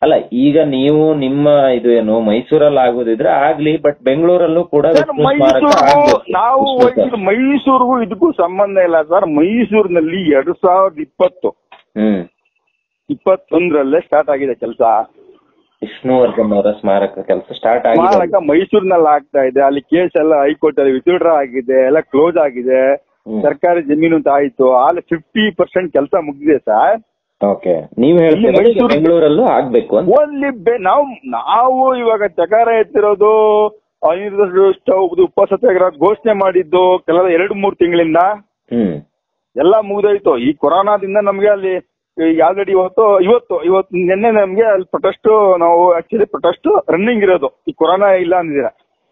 ಅಲ್ಲ ಈಗ ನೀವು ನಿಮ್ಮ ಇದು ಏನು ಮೈಸೂರಲ್ಲಿ ಆಗೋದಿದ್ರೆ ಆಗ್ಲಿ ಬಟ್ ಬೆಂಗಳೂರಲ್ಲೂ ಕೂಡ ಸರ್ ವಿಷ್ಣು ಸ್ಮಾರಕ ಮೈಸೂರು ಆಗ್ಬೇಕು. ನಾವು ವಿಷ್ಣು ಸರ್. ವಹಿಸಿದ ಮೈಸೂರಿಗೂ ಇದಕ್ಕೂ ಸಂಬಂಧ ಇಲ್ಲ ಸರ್ ಮೈಸೂರಿನಲ್ಲಿ ಎರಡ್ ಸಾವಿರದ ಇಪ್ಪತ್ತು ಹ್ಮ್ ಇಪ್ಪತ್ತೊಂದರಲ್ಲೇ ಸ್ಟಾರ್ಟ್ ಆಗಿದೆ ಕೆಲಸ ವಿಷ್ಣುವರ್ಧನ್ ಅವರ ಸ್ಮಾರಕ ಕೆಲಸ ಸ್ಟಾರ್ಟ್ ಆಗಿದೆ ಸ್ಮಾರಕ ಮೈಸೂರಿನಲ್ಲಿ ಆಗ್ತಾ ಇದೆ ಅಲ್ಲಿ ಕೇಸ್ ಎಲ್ಲ ಹೈಕೋರ್ಟ್ ಅಲ್ಲಿ ವಿತ್ಡ್ರಾ ಆಗಿದೆ ಎಲ್ಲ ಕ್ಲೋಸ್ ಆಗಿದೆ ಹ್ಮ್. ಸರ್ಕಾರಿ ಜಮೀನು ಅಂತ ಆಯ್ತು ಅಲ್ಲಿ ಫಿಫ್ಟಿ ಪರ್ಸೆಂಟ್ ಕೆಲಸ ಮುಗಿದಿದೆ ಸರ್ ಓಕೆ ನೀವ್ ಇಲ್ಲಿ ಹೇಳ್ತೀರಾ ಈಗ ಮೈಸೂರು- ಬೆಂಗಳೂರಲ್ಲೂ ಆಗ್ಬೇಕು ಅಂತ ಓನ್ಲಿ ಬೆ ನಾವು ನಾವು ಇವಾಗ ಚಕಾರ ಎತ್ತಿರೋದು ಅನಿರ್ದಿಷ್ಟ ಉಪ ಸತ್ಯಾಗ್ರಹ ಘೋಷಣೆ ಮಾಡಿದ್ದು ಕೆಲವು ಎರಡು ಮೂರು ತಿಂಗಳಿಂದ ಹ್ಮ್ ಎಲ್ಲ ಮುಗ್ದೋಯ್ತು ಈ ಕೊರೋನಾದಿಂದ ನಮ್ಗೆ ಅಲ್ಲಿ ಆಲ್ರೆಡಿ ಇವತ್ತು ಇವತ್ತು ಇವತ್ತು ನಿನ್ನೆ ನಮ್ಗೆ ಅಲ್ಲಿ ಪ್ರೊಟೆಸ್ಟ್ ನಾವು ಆಕ್ಚುಲಿ ಪ್ರೊಟೆಸ್ಟ್ ರನ್ನಿಂಗ್ ಇರೋದು ಈ ಕೊರೋನಾ ಇಲ್ಲ ಅಂದಿರ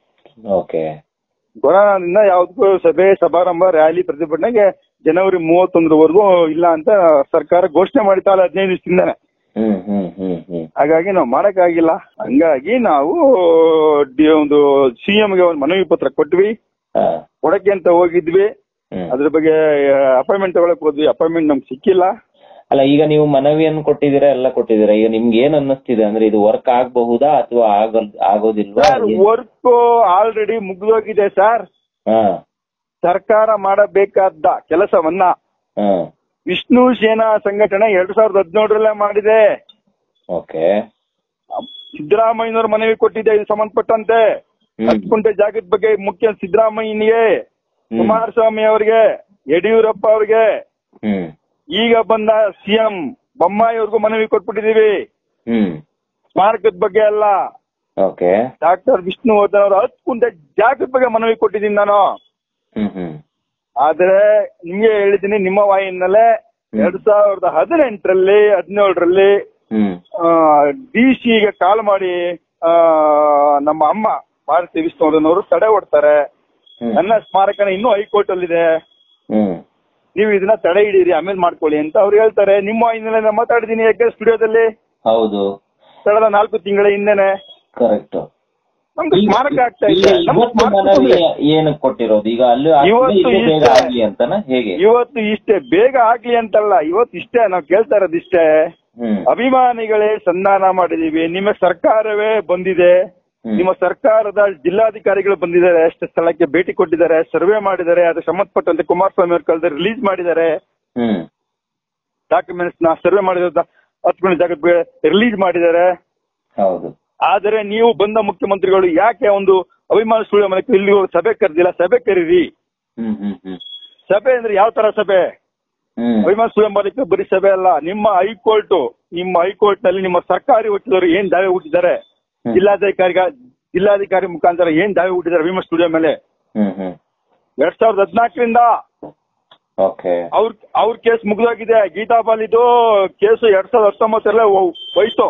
ಓಕೆ ಕೊರೋನಾದಿಂದ ಯಾವ್ದಕ್ಕೂ ಸಭೆ ಸಮಾರಂಭ ರ್ಯಾಲಿ ಪ್ರತಿಭಟನೆಗೆ ಜನವರಿ ಮೂವತ್ತೊಂದರವರೆಗೂ ಇಲ್ಲ ಅಂತ ಸರ್ಕಾರ ಘೋಷಣೆ ಮಾಡಿತ್ತಲ್ಲ ಹದಿನೈದು ದಿವಸದಿಂದಾನೆ ಹ್ಮ್ ಹ್ಮ್ ಹ್ಮ್ ಹ್ಮ್ ಹಾಗಾಗಿ ನಾವು ಮಾಡಕ್ಕಾಗಿಲ್ಲ ಹಂಗಾಗಿ ನಾವು ಡಿ- ಒಂದು ಸಿಎಂಗೆ ಒಂದು ಮನವಿ ಪತ್ರ ಕೊಟ್ವಿ ಹಾ ಕೊಡಕ್ಕೆ ಅಂತ ಹೋಗಿದ್ವಿ ಹ್ಮ್ ಅದ್ರ ಬಗ್ಗೆ ಅಪಾಯಿಂಟ್ಮೆಂಟ್ ತಗೊಳಕ್ ಹೋದ್ವಿ ಅಪಾಯಿಂಟ್ಮೆಂಟ್ ನಮ್ಗೆ ಸಿಕ್ಕಿಲ್ಲ ಅಲ್ಲ ಈಗ ನೀವು ಮನವಿಯನ್ನು ಕೊಟ್ಟಿದ್ದೀರಾ ಎಲ್ಲ ಕೊಟ್ಟಿದ್ದೀರಾ ಈಗ ನಿಮ್ಗೆ ಏನ್ ಅನ್ನಿಸ್ತಿದೆ ಅಂದ್ರೆ ಇದು ವರ್ಕ್ ಆಗಬಹುದಾ ಅಥವಾ ಆಗಲ್ ಆಗೋದಿಲ್ವಾ ಸರ್ ಏನ್- ವರ್ಕ್ ಆಲ್ರೆಡಿ ಮುಗ್ದೋಗಿದೆ ಸರ್ ಹಾ ಸರ್ಕಾರ ಮಾಡಬೇಕಾದ ಕೆಲಸವನ್ನ ಹಾ ವಿಷ್ಣು ಸೇನಾ ಸಂಘಟನೆ ಎರಡ್ ಸಾವಿರದ ಹದಿನೇಳರಲ್ಲೇ ಮಾಡಿದೆ ಓಕೆ ಸಿದ್ದರಾಮಯ್ಯನವ್ರ ಮನವಿ ಕೊಟ್ಟಿದೆ ಇದು ಸಂಬಂಧಪಟ್ಟಂತೆ ಹ್ಮ್. ಹತ್ತು ಕುಂಟೆ ಜಾಗದ ಬಗ್ಗೆ ಮುಖ್ಯ ಸಿದ್ದರಾಮಯ್ಯನಿಗೆ ಹ್ಮ್. ಕುಮಾರಸ್ವಾಮಿ ಅವರಿಗೆ ಯಡಿಯೂರಪ್ಪ ಅವರಿಗೆ ಹ್ಮ್ ಈಗ ಬಂದ ಸಿಎಂ ಬೊಮ್ಮಾಯಿ ಅವ್ರಿಗೂ ಮನವಿ ಕೊಟ್ಬಿಟ್ಟಿದೀವಿ ಹ್ಮ್ ಸ್ಮಾರಕದ ಬಗ್ಗೆ ಅಲ್ಲ ಓಕೆ ಡಾಕ್ಟರ್ ವಿಷ್ಣುವರ್ಧನ್ ಅವರು ಹತ್ತು ಕುಂಟೆ ಜಾಗದ ಬಗ್ಗೆ ಮನವಿ ಕೊಟ್ಟಿದ್ದೀನಿ ನಾನು ಹ್ಮ್ ಹ್ಮ್ ಆದ್ರೆ ನಿಮ್ಗೆ ಹೇಳಿದ್ದೀನಿ ನಿಮ್ಮ ವಾಹಿನಲ್ಲೇ ಹ್ಮ್. ಎರಡ್ ಸಾವಿರದ ಹದಿನೆಂಟರಲ್ಲಿ ಹದಿನೇಳರಲ್ಲಿ ಹ್ಮ್ ಡಿ ಸಿಗೆ ಕಾಲ್ ಮಾಡಿ ಆ, ನಮ್ಮ ಅಮ್ಮ ಭಾರತಿ ವಿಷ್ಣುವರ್ಧನ್ ಅವರು ತಡೆ ಹೊಡ್ತಾರೆ ಹ್ಮ್. ನನ್ನ ಸ್ಮಾರಕನ ಇನ್ನೂ ಹೈಕೋರ್ಟ್ ಅಲ್ಲಿದೆ ಹ್ಮ್ ನೀವು ಇದನ್ನ ತಡೆ ಹಿಡೀರಿ ಆಮೇಲೆ ಮಾಡ್ಕೊಳ್ಳಿ ಅಂತ ಅವ್ರು ಹೇಳ್ತಾರೆ ನಿಮ್ಮ ವಾಹಿನಿಯಲ್ಲಿ ನಾನು ಮಾತಾಡಿದ್ದೀನಿ ಯಾಕೆ ಸ್ಟುಡಿಯೋದಲ್ಲಿ ಹೌದು ಕಳೆದ ನಾಲ್ಕು ತಿಂಗಳ ಹಿಂದೆನೆ ಕರೆಕ್ಟ್ ನಮ್ಗೆ ಸ್ಮಾರಕ ಆಗ್ತಾ ಈಗ ಇದೆ ನಮ್ಮ ಇವತ್ತು ಸ್ಮಾರಕ ಮನವಿ ಇದೆ. ಏನಕ್ಕೆ ಕೊಟ್ಟಿರೋದು ಈಗ ಅಲ್ಲೂ ಆಗ್ತದೆ, ಇವತ್ತು ಇಲ್ಲೂ ಬೇಗ ಇಷ್ಟೇ. ಆಗ್ಲಿ ಅಂತನಾ ಹೇಗೆ ಇವತ್ತು ಇಷ್ಟೇ ಬೇಗ ಆಗ್ಲಿ ಅಂತಲ್ಲ ಇವತ್ತು ಇಷ್ಟೇ ನಾವು ಕೇಳ್ತಾ ಇರೋದು ಇಷ್ಟೇ ಹ್ಮ್ ಅಭಿಮಾನಿಗಳೇ ಸಂಧಾನ ಮಾಡಿದೀವಿ ನಿಮ್ಮ ಸರ್ಕಾರವೇ ಬಂದಿದೆ ಹ್ಮ್. ನಿಮ್ಮ ಸರ್ಕಾರದ ಜಿಲ್ಲಾಧಿಕಾರಿಗಳು ಬಂದಿದ್ದಾರೆ ಅಷ್ಟು ಸ್ಥಳಕ್ಕೆ ಭೇಟಿ ಕೊಟ್ಟಿದ್ದಾರೆ ಸರ್ವೆ ಮಾಡಿದ್ದಾರೆ ಅದಕ್ಕೆ ಸಂಬಂಧಪಟ್ಟಂತೆ ಕುಮಾರಸ್ವಾಮಿ ಅವ್ರ ಕಾಲದಲ್ಲಿ ರಿಲೀಸ್ ಮಾಡಿದ್ದಾರೆ ಹ್ಮ್ ಡಾಕ್ಯುಮೆಂಟ್ಸ್ ನ ಸರ್ವೆ ಮಾಡಿದ ಹತ್ತು ಜಾಗಕ್ಕೆ ರಿಲೀಸ್ ಮಾಡಿದ್ದಾರೆ ಹೌದು ಆದರೆ ನೀವು ಬಂದ ಮುಖ್ಯಮಂತ್ರಿಗಳು ಯಾಕೆ ಒಂದು ಅಭಿಮಾನ ಸುಳ್ಳು ಮನೆಗೆ ಇಲ್ಲಿ ಸಭೆ ಕರೆದಿಲ್ಲ ಸಭೆ ಕರೀರಿ ಹ್ಮ್ ಹ್ಮ್ ಹ್ಮ್ ಸಭೆ ಅಂದ್ರೆ ಯಾವ ತರ ಸಭೆ ಹ್ಮ್ ಅಭಿಮಾನ ಸುಳ್ಳು ಮನೆಗೆ ಬರೀ ಸಭೆ ಅಲ್ಲ ನಿಮ್ಮ ಹೈಕೋರ್ಟ್ ನಿಮ್ಮ ಹೈಕೋರ್ಟ್ ನಲ್ಲಿ ನಿಮ್ಮ ಸರ್ಕಾರಿ ವಕೀಲರು ಏನ್ ದಾವೆ ಹುಟ್ಟಿದ್ದಾರೆ ಹ್ಮ್. ಜಿಲ್ಲಾಧಿಕಾರಿಗ ಜಿಲ್ಲಾಧಿಕಾರಿ ಮುಖಾಂತರ ಏನ್ ದಾವೆ ಹುಟ್ಟಿದ್ದಾರೆ ಅಭಿಮಾನ ಸ್ಟುಡಿಯೋ ಮೇಲೆ ಹ್ಮ್ ಹ್ಮ್ ಎರಡ್ ಸಾವಿರದ ಹದಿನಾಲ್ಕರಿಂದ ಓಕೆ ಅವ್ರ ಅವ್ರ ಕೇಸ್ ಮುಗ್ದೋಗಿದೆ ಗೀತಾ ಬಾಲಿದು ಕೇಸು ಎರಡ್ ಸಾವಿರದ ಹತ್ತೊಂಬತ್ತರಲ್ಲೇ ಹೋಯ್ತು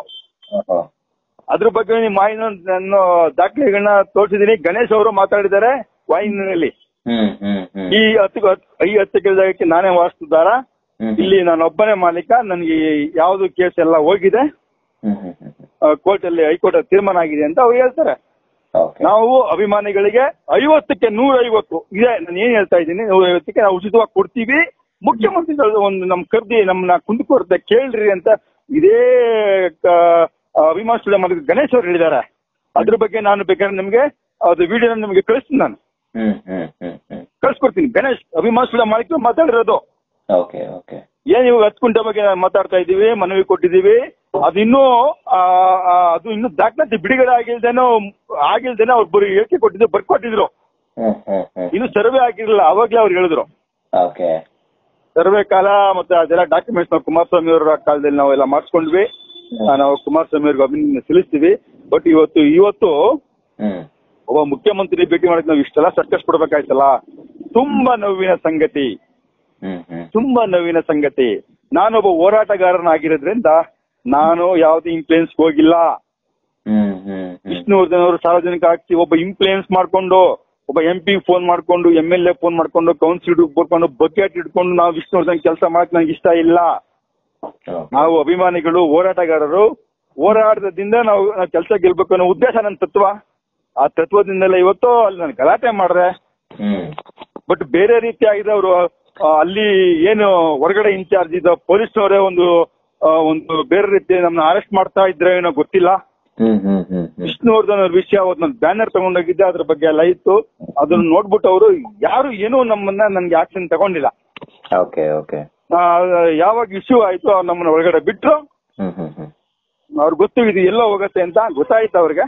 ಅದ್ರ ಬಗ್ಗೆ ನಿಮ್ಮ ವಾಹಿನ ನಾನು ದಾಖಲೆಗಳನ್ನ ತೋರಿಸಿದೀನಿ ಗಣೇಶ್ ಅವರು ಮಾತಾಡಿದ್ದಾರೆ ವಾಹಿನಿಯಲ್ಲಿ ಹ್ಮ್ ಹ್ಮ್ ಹ್ಮ್ ಈ ಹತ್ತು ಈ ಹತ್ತು ಜಾಗಕ್ಕೆ ನಾನೇ ವಾಸ್ತುದಾರ ಹ್ಮ್ ಇಲ್ಲಿ ನಾನು ಒಬ್ಬನೇ ಮಾಲೀಕ ನನಗೆ ಯಾವ್ದು ಕೇಸ್ ಎಲ್ಲ ಹೋಗಿದೆ ಹ್ಮ್ ಹ್ಮ್ ಹ್ಮ್ ಕೋರ್ಟ್ ಅಲ್ಲಿ ಹೈಕೋರ್ಟ್ ಅಲ್ಲಿ ತೀರ್ಮಾನ ಆಗಿದೆ ಅಂತ ಅವ್ರು ಹೇಳ್ತಾರೆ ಓಕೆ ನಾವು ಅಭಿಮಾನಿಗಳಿಗೆ ಐವತ್ತಕ್ಕೆ ನೂರ ಐವತ್ತು ಇದೆ ನಾನು ಏನ್ ಹೇಳ್ತಾ ಇದ್ದೀನಿ ನೂರ ಐವತ್ತಕ್ಕೆ ನಾವು ಉಚಿತವಾಗಿ ಕೊಡ್ತೀವಿ ಮುಖ್ಯಮಂತ್ರಿಗಳು ಒಂದು ನಮ್ ಕರ್ದಿ ನಮ್ಮನ್ನ ಕುಂದುಕೊರತೆ ಕೇಳ್ರಿ ಅಂತ ಇದೇ ಕ- ಅಭಿಮಾನ ಸ್ಟುಡಿಯೋ ಮಾಡಿದ ಗಣೇಶ್ ಅವ್ರು ಹೇಳಿದ್ದಾರೆ ಅದ್ರ ಬಗ್ಗೆ ನಾನು ಬೇಕಾದ್ರೆ ನಿಮ್ಗೆ ಅದು ವಿಡಿಯೋ ನಿಮ್ಗೆ ಕಳಿಸ್ತೀನಿ ನಾನು ಹ್ಮ್ ಹ್ಮ್ ಹ್ಮ್ ಹ್ಮ್ ಕಳ್ಸ್ಕೊಡ್ತೀನಿ ಗಣೇಶ್ ಅಭಿಮಾನ ಸ್ಟುಡಿಯೋ ಮಾಲೀಕರು ಮಾತಾಡಿರೋದು ಓಕೆ ಓಕೆ ಏನ್ ಇವಾಗ ಹತ್ತು ಕುಂಟೆ ಬಗ್ಗೆ ಮಾತಾಡ್ತಾ ಇದ್ದೀವಿ ಮನವಿ ಕೊಟ್ಟಿದ್ದೀವಿ ಅದಿನ್ನೂ ಆ, ಆ, ಅದು ಇನ್ನು ದಾಖಲಾತಿ ಬಿಡುಗಡೆ ಆಗಿಲ್ದೇನೋ ಆಗಿಲ್ದೇನೋ ಅವ್ರು ಬರೀ ಹೇಳಿಕೆ ಕೊಟ್ಟಿದ್ರು ಬರ್ಕೊಟ್ಟಿದ್ರು ಹ್ಮ್ ಹ್ಮ್ ಹ್ಮ್ ಇನ್ನು ಸರ್ವೆ ಆಗಿರಲಿಲ್ಲ ಅವಾಗ್ಲೇ ಅವ್ರು ಹೇಳಿದ್ರು ಓಕೆ ಸರ್ವೆ ಕಾಲ ಮತ್ತೆ ಅದೆಲ್ಲ ಡಾಕ್ಯುಮೆಂಟ್ಸ್ ನಾವು ಕುಮಾರಸ್ವಾಮಿ ಅವರ ಕಾಲದಲ್ಲಿ ನಾವೆಲ್ಲ ಮಾಡಿಸ್ಕೊಂಡ್ವಿ ಆ, ನಾವು ಕುಮಾರಸ್ವಾಮಿ ಅವ್ರಿಗೆ ಅಭಿನಂದನೆ ಸಲ್ಲಿಸ್ತೀವಿ ಬಟ್ ಇವತ್ತು ಇವತ್ತು ಹ್ಮ್ ಒಬ್ಬ ಮುಖ್ಯಮಂತ್ರಿ ಭೇಟಿ ಮಾಡಕ್ ನಾವು ಇಷ್ಟೆಲ್ಲ ಸರ್ಕಸ್ ಕೊಡ್ಬೇಕಾಯ್ತಲ್ಲ ತುಂಬಾ ನೋವಿನ ಸಂಗತಿ ಹ್ಮ್ ಹ್ಮ್ ತುಂಬಾ ನೋವಿನ ಸಂಗತಿ ನಾನೊಬ್ಬ ಹೋರಾಟಗಾರನಾಗಿರೋದ್ರಿಂದ ನಾನು ಯಾವ್ದು ಇನ್ಫ್ಲೂಯೆನ್ಸ್ ಹೋಗಿಲ್ಲ ಹ್ಮ್ ಹ್ಮ್ ಹ್ಮ್ ವಿಷ್ಣುವರ್ಧನ್ ಅವರು ಸಾರ್ವಜನಿಕ ಆಗಿ ಒಬ್ಬ ಇನ್ಫ್ಲೂಯೆನ್ಸ್ ಮಾಡ್ಕೊಂಡು ಒಬ್ಬ ಎಂ ಪಿ ಫೋನ್ ಮಾಡ್ಕೊಂಡು ಎಂ ಎಲ್ ಎ ಫೋನ್ ಮಾಡ್ಕೊಂಡು ಕೌನ್ಸಿಲ್ ಬರ್ಕೊಂಡು ಬಕೆಟ್ ಇಟ್ಕೊಂಡು ನಾವು ವಿಷ್ಣುವರ್ಧನ್ ಕೆಲಸ ಮಾಡಕ್ ನಂಗೆ ಇಷ್ಟ ಇಲ್ಲ ಓಕೆ ನಾವು ಅಭಿಮಾನಿಗಳು ಹೋರಾಟಗಾರರು ಹೋರಾಟದಿಂದ ನಾವು ಕೆಲಸ ಗೆಲ್ಬೇಕು ಅನ್ನೋ ಉದ್ದೇಶ ನನ್ನ ತತ್ವ ಆ ತತ್ವದಿಂದಲೇ ಇವತ್ತು ಅಲ್ಲಿ ನಾನು ಗಲಾಟೆ ಮಾಡಿದೆ ಹ್ಮ್ ಬಟ್ ಬೇರೆ ರೀತಿಯಾಗಿದೆ ಅವರು ಅಲ್ಲಿ ಏನು ಹೊರಗಡೆ ಇನ್ಚಾರ್ಜ್ ಇದ್ದ ಪೊಲೀಸ್ನವರೇ ಒಂದು ಆ, ಒಂದು ಬೇರೆ ರೀತಿ ನಮ್ಮನ್ನ ಅರೆಸ್ಟ್ ಮಾಡ್ತಾ ಇದ್ರೆ ಏನೋ ಗೊತ್ತಿಲ್ಲ ಹ್ಮ್ ಹ್ಮ್ ಹ್ಮ್ ಹ್ಮ್ ವಿಷ್ಣುವರ್ಧನ್ ಅವ್ರ ವಿಷಯ ಅವತ್ತು ನಾನು ಬ್ಯಾನರ್ ತಗೊಂಡೋಗಿದ್ದೆ ಅದ್ರ ಬಗ್ಗೆ ಎಲ್ಲ ಇತ್ತು ಅದನ್ನ ನೋಡ್ಬಿಟ್ಟು ಅವರು ಯಾರು ಏನೂ ನಮ್ಮನ್ನ ನನ್ಗೆ ಆಕ್ಷನ್ ತಗೊಂಡಿಲ್ಲ ಓಕೆ ಓಕೆ ಆ, ಯಾವಾಗ ಇಶ್ಯೂ ಆಯ್ತು ಅವ್ರು ನಮ್ಮನ್ನ ಒಳಗಡೆ ಬಿಟ್ರು ಹ್ಮ್ ಹ್ಮ್ ಹ್ಮ್ ಅವ್ರಿಗೆ ಗೊತ್ತು ಇದು ಎಲ್ಲೋ ಹೋಗತ್ತೆ ಅಂತ ಗೊತ್ತಾಯ್ತು ಅವ್ರಿಗೆ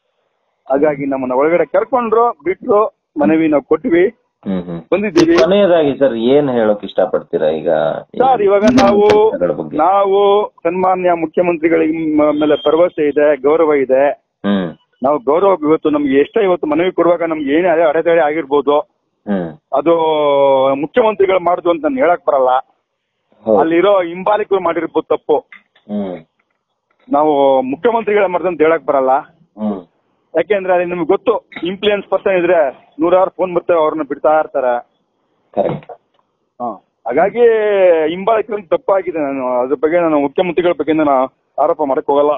ಹಾಗಾಗಿ ನಮ್ಮನ್ನ ಒಳಗಡೆ ಕರ್ಕೊಂಡ್ರು ಬಿಟ್ರು ಮನವಿ ನಾವು ಕೊಟ್ವಿ ಹ್ಮ್ ಹ್ಮ್ ಬಂದಿದ್ದೀವಿ ಕೊನೆಯದಾಗಿ ಸರ್ ಏನ್ ಹೇಳೋಕ್ ಇಷ್ಟಪಡ್ತೀರಾ ಈಗ ಈ ಸರ್ ಇವಾಗ ನಾವು ಕೆಲಸಗಳ ಬಗ್ಗೆ ನಾವು ಸನ್ಮಾನ್ಯ ಮುಖ್ಯಮಂತ್ರಿಗಳಿಗೆ ಮ- ಮೇಲೆ ಭರವಸೆ ಇದೆ ಗೌರವ ಇದೆ ಹ್ಮ್ ನಾವು ಗೌರವ ಇವತ್ತು ನಮ್ಗೆ ಎಷ್ಟೇ ಇವತ್ತು ಮನವಿ ಕೊಡುವಾಗ ನಮ್ಗೆ ಏನೇ ಅಡೆ ಅಡೆತಡೆ ಆಗಿರ್ಬೋದು ಹ್ಮ್ ಅದು ಮುಖ್ಯಮಂತ್ರಿಗಳು ಮಾಡುದು ಅಂತ ನಾನು ಹೇಳಕ್ ಬರಲ್ಲ ಹೌದು. ಅಲ್ಲಿರೋ ಹಿಂಬಾಲಿಕರು ಮಾಡಿರ್ಬೋದು ತಪ್ಪು ಹ್ಮ್ ನಾವು ಮುಖ್ಯಮಂತ್ರಿಗಳ ಮಾಡಿದ ಅಂತ ಹೇಳಕ್ ಬರಲ್ಲ ಹ್ಮ್ ಯಾಕೆಂದ್ರೆ ಅಲ್ಲಿ ನಿಮ್ಗೆ ಗೊತ್ತು ಇನ್ಫ್ಲೂಯೆನ್ಸ್ ಪರ್ಸನ್ ಇದ್ರೆ ನೂರಾರು ಫೋನ್ ಬರ್ತವೆ ಅವ್ರನ್ನ ಬಿಡ್ತಾ ಇರ್ತಾರೆ ಕರೆಕ್ಟ್ ಹ. ಹಾಗಾಗಿ ಹಿಂಬಾಲಿಕರು ತಪ್ಪಾಗಿದೆ ನಾನು ಅದ್ರ ಬಗ್ಗೆ ನಾನು ಮುಖ್ಯಮಂತ್ರಿಗಳ ಬಗ್ಗೆ ನಾನು ಆರೋಪ ಮಾಡಕ್ ಹೋಗಲ್ಲ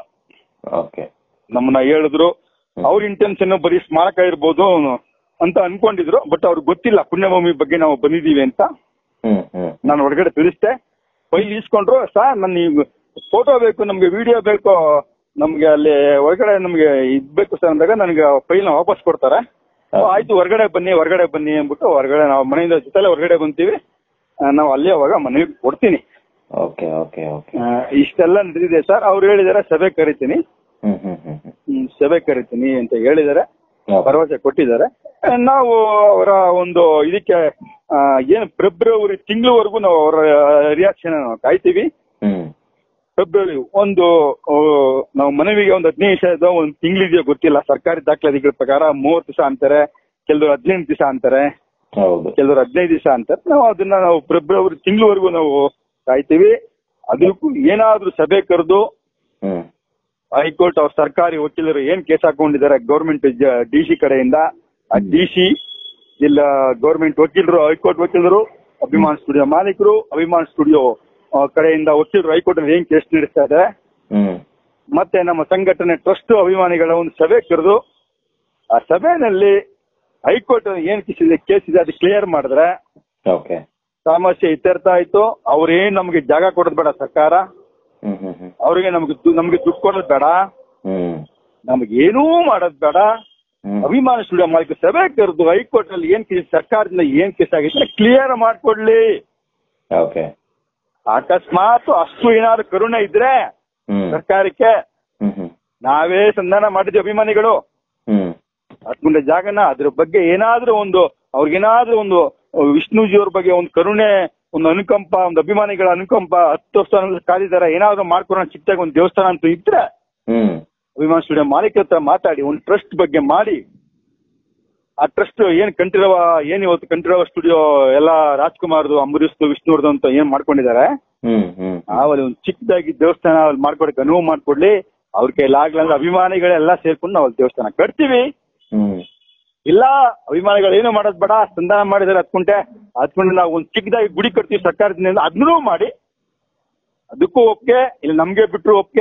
ಓಕೆ ನಮ್ಮನ್ನ ಹೇಳಿದ್ರು ಅವ್ರ ಇಂಟೆನ್ಷನ್ ಬರೀ ಸ್ಮಾರಕ ಇರ್ಬೋದು ಅಂತ ಅನ್ಕೊಂಡಿದ್ರು ಬಟ್ ಅವ್ರಿಗೆ ಗೊತ್ತಿಲ್ಲ ಪುಣ್ಯಭೂಮಿ ಬಗ್ಗೆ ನಾವು ಬಂದಿದೀವಿ ಅಂತ ಹ್ಮ್ ಹ್ಮ್ ನಾನು ಹೊರಗಡೆ ತಿಳಿಸ್ದೆ ಫೈಲ್ ಇಸ್ಕೊಂಡ್ರು ಸರ್ ನನ್ನ ಫೋಟೋ ಬೇಕು ನಮ್ಗೆ ವಿಡಿಯೋ ಬೇಕು ನಮ್ಗೆ ಅಲ್ಲಿ ಹೊರಗಡೆ ನಮ್ಗೆ ಇದ್ ಬೇಕು ಸರ್ ಅಂದಾಗ ನನಗೆ ಫೈಲ್ ನ ವಾಪಸ್ ಕೊಡ್ತಾರೆ ಓ, ಆಯ್ತು ಹೊರಗಡೆ ಬನ್ನಿ ಹೊರಗಡೆ ಬನ್ನಿ ಅಂದ್ಬಿಟ್ಟು ಹೊರಗಡೆ ನಾವು ಮನೆಯಿಂದ ಜೊತೆಲೆ ಹೊರಗಡೆ ಬಂತೀವಿ ಆ, ನಾವು ಅಲ್ಲಿ ಅವಾಗ ಮನೆಗೆ ಕೊಡ್ತೀನಿ ಓಕೆ ಓಕೆ ಓಕೆ ಆ, ಇಷ್ಟೆಲ್ಲ ನಡೆದಿದೆ ಸರ್ ಅವ್ರು ಹೇಳಿದಾರೆ ಸಭೆ ಕರಿತೀನಿ ಹ್ಮ್ ಹ್ಮ್ ಹ್ಮ್ ಹ್ಮ್ ಹ್ಮ್, ಸಭೆ ಕರಿತೀನಿ ಅಂತ ಹೇಳಿದ್ದಾರೆ Okay. ಭರವಸೆ ಕೊಟ್ಟಿದ್ದಾರೆ ಆ, ನಾವು ಅವರ ಒಂದು ಇದಕ್ಕೆ ಆ, ಏನು ಫೆಬ್ರವರಿ ತಿಂಗಳವರೆಗೂ ನಾವು ಅವರ ರಿಯಾಕ್ಷನ್ ಕಾಯ್ತೀವಿ ಹ್ಮ್ ಫೆಬ್ರವರಿ ಒಂದು ಆ, ನಾವು ಮನವಿಗೆ ಒಂದು ಹದಿನೈದು ದಿವಸ ಒಂದು ತಿಂಗಳಿದೆಯೋ ಗೊತ್ತಿಲ್ಲ ಸರ್ಕಾರಿ ದಾಖಲಾತಿಗಳ ಪ್ರಕಾರ ಮೂವತ್ತು ದಿವಸ ಅಂತಾರೆ ಕೆಲವರು ಹದಿನೆಂಟು ದಿವಸ ಅಂತಾರೆ ಹೌದು ಕೆಲವರು ಹದಿನೈದು ದಿವಸ ಅಂತಾರೆ ನಾವು ಅದನ್ನ ನಾವು ಫೆಬ್ರವರಿ ತಿಂಗಳವರೆಗೂ ನಾವು ಕಾಯ್ತೀವಿ ಅದಕ್ಕೂ ಏನಾದ್ರೂ ಸಭೆ ಕರೆದು ಹ್ಮ್ ಹೈಕೋರ್ಟ್ ಅವ್ರ ಸರ್ಕಾರಿ ವಕೀಲರು ಏನ್ ಕೇಸ್ ಹಾಕೊಂಡಿದ್ದಾರೆ ಗೌರ್ಮೆಂಟ್ ಡಿ ಸಿ ಕಡೆಯಿಂದ ಆ ಡಿ ಸಿ ಇಲ್ಲ ಗೌರ್ಮೆಂಟ್ ವಕೀಲರು ಹೈಕೋರ್ಟ್ ವಕೀಲರು ಅಭಿಮಾನ್ ಸ್ಟುಡಿಯೋ ಮಾಲೀಕರು ಅಭಿಮಾನ್ ಸ್ಟುಡಿಯೋ ಆ, ಕಡೆಯಿಂದ ವಕೀಲರು ಹೈಕೋರ್ಟ್ ಅಲ್ಲಿ ಏನ್ ಕೇಸ್ ನಡೆಸ್ತಾ ಇದ್ದಾರೆ ಹ್ಮ್ ಮತ್ತೆ ನಮ್ಮ ಸಂಘಟನೆ ಟ್ರಸ್ಟ್ ಅಭಿಮಾನಿಗಳ ಒಂದು ಸಭೆ ಕರೆದು ಆ ಸಭೆಯಲ್ಲಿ ಹೈಕೋರ್ಟ್ ಏನ್ ಕೇಸ್ ಇದೆ ಕೇಸ್ ಇದೆ ಅದು ಕ್ಲಿಯರ್ ಮಾಡಿದ್ರೆ ಓಕೆ ಸಮಸ್ಯೆ ಇತ್ಯರ್ಥ ಆಯ್ತು ಅವ್ರೇನ್ ನಮ್ಗೆ ಜಾಗ ಕೊಡೋದು ಬೇಡ ಸರ್ಕಾರ ಹ್ಮ್ ಹ್ಮ್ ಹ್ಮ್ ಅವ್ರಿಗೆ ನಮ್ಗೆ ದು- ನಮ್ಗೆ ದುಡ್ಡು ಕೊಡೋದು ಬೇಡ ಹ್ಮ್ ನಮ್ಗೆ ಏನೂ ಮಾಡೋದು ಬೇಡ ಹ್ಮ್ ಅಭಿಮಾನ ಸ್ಟುಡಿಯೋ ಮಾಲೀಕ ಸಭೆ ಕರೆದು ಹೈಕೋರ್ಟ್ ಅಲ್ಲಿ ಏನ್ ಕೇಸ್ ಸರ್ಕಾರದಿಂದ ಏನ್ ಕೇಸ್ ಆಗಿದ್ರೆ ಕ್ಲಿಯರ್ ಮಾಡ್ಕೊಡ್ಲಿ ಓಕೆ ಅಕಸ್ಮಾತ್ ಅಷ್ಟು ಏನಾದ್ರು ಕರುಣೆ ಇದ್ರೆ ಹ್ಮ್ ಸರ್ಕಾರಕ್ಕೆ ಹ್ಮ್ ಹ್ಮ್ ನಾವೇ ಸಂಧಾನ ಮಾಡಿದ್ವಿ ಅಭಿಮಾನಿಗಳು ಹ್ಮ್ ಹತ್ತು ಗುಂಟೆ ಜಾಗನ ಅದ್ರ ಬಗ್ಗೆ ಏನಾದ್ರೂ ಒಂದು ಅವ್ರಿಗೇನಾದ್ರೂ ಒಂದು ವಿಷ್ಣುಜಿ ಅವ್ರ ಬಗ್ಗೆ ಒಂದು ಕರುಣೆ ಒಂದು ಅನುಕಂಪ ಒಂದು ಅಭಿಮಾನಿಗಳ ಅನುಕಂಪ ಹತ್ತು ವರ್ಷ ಕಾದಿದಾರ ಏನಾದ್ರೂ ಮಾಡ್ಕೊಡೋಣ ಚಿಕ್ಕದಾಗಿ ಒಂದು ದೇವಸ್ಥಾನ ಅಂತ ಇದ್ರೆ ಹ್ಮ್ ಅಭಿಮಾನ ಸ್ಟುಡಿಯೋ ಮಾಲೀಕ ಹತ್ರ ಮಾತಾಡಿ ಒಂದು ಟ್ರಸ್ಟ್ ಬಗ್ಗೆ ಮಾಡಿ ಆ ಟ್ರಸ್ಟ್ ಏನ್ ಕಂಠೀರವ ಏನ್ ಇವತ್ತು ಕಂಠೀರವ ಸ್ಟುಡಿಯೋ ಎಲ್ಲ ರಾಜ್ಕುಮಾರ್ದು ಅಂಬರೀಶ್ದು ವಿಷ್ಣುವರ್ಧನ್ ಅಂತ ಏನ್ ಮಾಡ್ಕೊಂಡಿದ್ದಾರೆ ಹ್ಮ್ ಹ್ಮ್ ನಾವಲ್ಲಿ ಒಂದು ಚಿಕ್ಕದಾಗಿ ದೇವಸ್ಥಾನ ಅಲ್ಲಿ ಮಾಡ್ಕೊಡಕ್ಕೆ ಅನುವು ಮಾಡ್ಕೊಡ್ಲಿ ಅವ್ರ ಕೈಲಿ ಆಗ್ಲ ಅಂದ್ರೆ ಅಭಿಮಾನಿಗಳೆಲ್ಲ ಸೇರ್ಕೊಂಡು ನಾವು ಅಲ್ಲಿ ದೇವಸ್ಥಾನ ಕಟ್ತೀವಿ ಹ್ಮ್ ಇಲ್ಲ ಅಭಿಮಾನಿಗಳು ಏನು ಮಾಡೋದ್ ಬೇಡ ಸಂಧಾನ ಮಾಡಿದಾರೆ ಹತ್ತು ಕುಂಟೆ ಹತ್ತು ಕುಂಟೆ ನಾವು ಒಂದು ಚಿಕ್ಕದಾಗಿ ಗುಡಿ ಕಟ್ತೀವಿ ಸರ್ಕಾರದಿಂದ ಅದನ್ನೂ ಮಾಡಿ ಅದಕ್ಕೂ ಒಪ್ಗೆ ಇಲ್ಲ ನಮ್ಗೆ ಬಿಟ್ರು ಒಪ್ಗೆ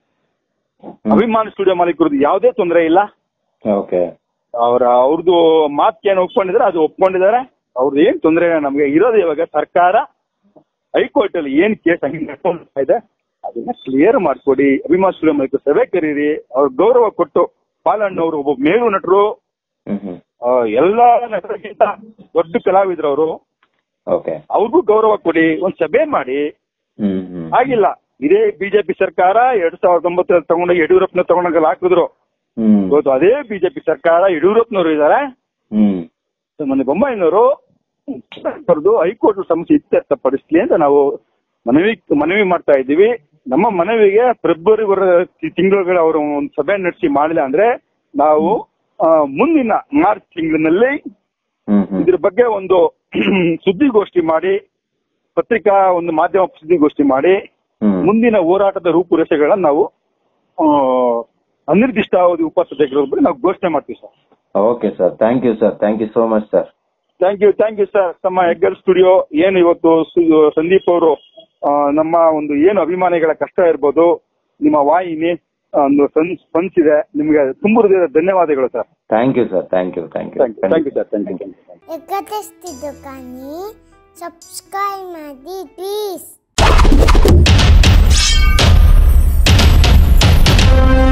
ಅಭಿಮಾನ ಸ್ಟುಡಿಯೋ ಮಾಲೀಕರದ್ದು ಯಾವುದೇ ತೊಂದರೆ ಇಲ್ಲ ಓಕೆ ಅವರ ಅವ್ರದ್ದು ಮಾತು ಏನು ಒಪ್ಕೊಂಡಿದ್ದಾರೆ ಅದು ಒಪ್ಕೊಂಡಿದ್ದಾರೆ ಅವ್ರದ್ದು ಏನ್ ತೊಂದರೆ ಇಲ್ಲ ನಮ್ಗೆ ಇರೋದು ಇವಾಗ ಸರ್ಕಾರ ಹೈಕೋರ್ಟ್ ಅಲ್ಲಿ ಏನ್ ಕೇಸ್ ಹಂಗೆ ನಡ್ಕೊಂಡ್ ಇದೆ ಅದನ್ನ ಕ್ಲಿಯರ್ ಮಾಡ್ಕೊಡಿ ಅಭಿಮಾನ ಸ್ಟುಡಿಯೋ ಮಾಲೀಕರು ಸಭೆ ಕರೀರಿ ಅವ್ರ ಗೌರವ ಕೊಟ್ಟು ಪಾಲಣ್ಣವರು ಒಬ್ಬ ಮೇರು ನಟರು ಹ್ಮ್ ಹ್ಮ್ ಆ, ಎಲ್ಲಾ ನಟರಿಗಿಂತ ದೊಡ್ಡ ಕಲಾವಿದ್ರು ಅವರು ಓಕೆ ಅವ್ರಿಗೂ ಗೌರವ ಕೊಡಿ ಒಂದ್ ಸಭೆ ಮಾಡಿ ಹ್ಮ್ ಹ್ಮ್ ಆಗಿಲ್ಲ ಇದೇ ಬಿಜೆಪಿ ಸರ್ಕಾರ ಎರಡ್ ಸಾವಿರದ ಒಂಬತ್ತರಲ್ಲಿ ತಗೊಂಡೋಗಿ ಯಡಿಯೂರಪ್ಪನ ತಗೊಂಡಾಗ ಹಾಕಿದ್ರು ಹ್ಮ್ ಇವತ್ತು ಅದೇ ಬಿಜೆಪಿ ಸರ್ಕಾರ ಯಡಿಯೂರಪ್ಪನವರು ಇದ್ದಾರೆ ಹ್ಮ್ ಮೊನ್ನೆ ಬೊಮ್ಮಾಯಿನವರು ಕರೆದು ಹೈಕೋರ್ಟ್ ಸಮಸ್ಯೆ ಇತ್ಯರ್ಥಪಡಿಸ್ಲಿ ಅಂತ ನಾವು ಮನವಿ ಮನವಿ ಮಾಡ್ತಾ ಇದ್ದೀವಿ ನಮ್ಮ ಮನವಿಗೆ ಫೆಬ್ರವರಿ ತಿಂಗಳ ಅವರು ಒಂದು ಸಭೆ ನಡೆಸಿ ಮಾಡಿಲ್ಲ ಅಂದ್ರೆ ನಾವು ಆ, ಮುಂದಿನ ಮಾರ್ಚ್ ತಿಂಗಳಿನಲ್ಲಿ ಹ್ಮ್ ಹ್ಮ್ ಇದ್ರ ಬಗ್ಗೆ ಒಂದು ಸುದ್ದಿಗೋಷ್ಠಿ ಮಾಡಿ ಪತ್ರಿಕಾ ಒಂದು ಮಾಧ್ಯಮ ಸುದ್ದಿಗೋಷ್ಠಿ ಮಾಡಿ ಹ್ಮ್ ಮುಂದಿನ ಹೋರಾಟದ ರೂಪುರೇಷೆಗಳನ್ನ ನಾವು ಆ, ಅನಿರ್ದಿಷ್ಟಾವಧಿ ಉಪಸಭೆಗಳ ಬಗ್ಗೆ ನಾವು ಘೋಷಣೆ ಮಾಡ್ತೀವಿ sir okay sir thank you sir thank you so much sir thank you thank you sir ತಮ್ಮ ಹೆಗ್ಗರ್ ಸ್ಟುಡಿಯೋ ಏನು ಇವತ್ತು ಸು- ಸಂದೀಪ್ ಅವರು ಆ, ನಮ್ಮ ಒಂದು ಏನು ಅಭಿಮಾನಿಗಳ ಕಷ್ಟ ಇರ್ಬೋದು ನಿಮ್ಮ ವಾಹಿನಿ ಆ, ಒಂದು ಸ್ಪಂದ್- ಸ್ಪಂದಿಸಿದೆ ನಿಮಗೆ ತುಂಬ ಹೃದಯದ ಧನ್ಯವಾದಗಳು sir thank you sir thank you thank you thank you thank you sir thank you ಎಕತೆಸ್ತಿದ್ದು ಕಾನಿ ಸಬ್ಸ್ಕ್ರೈಬ್ ಮಾಡಿ ಪ್ಲೀಸ್ you.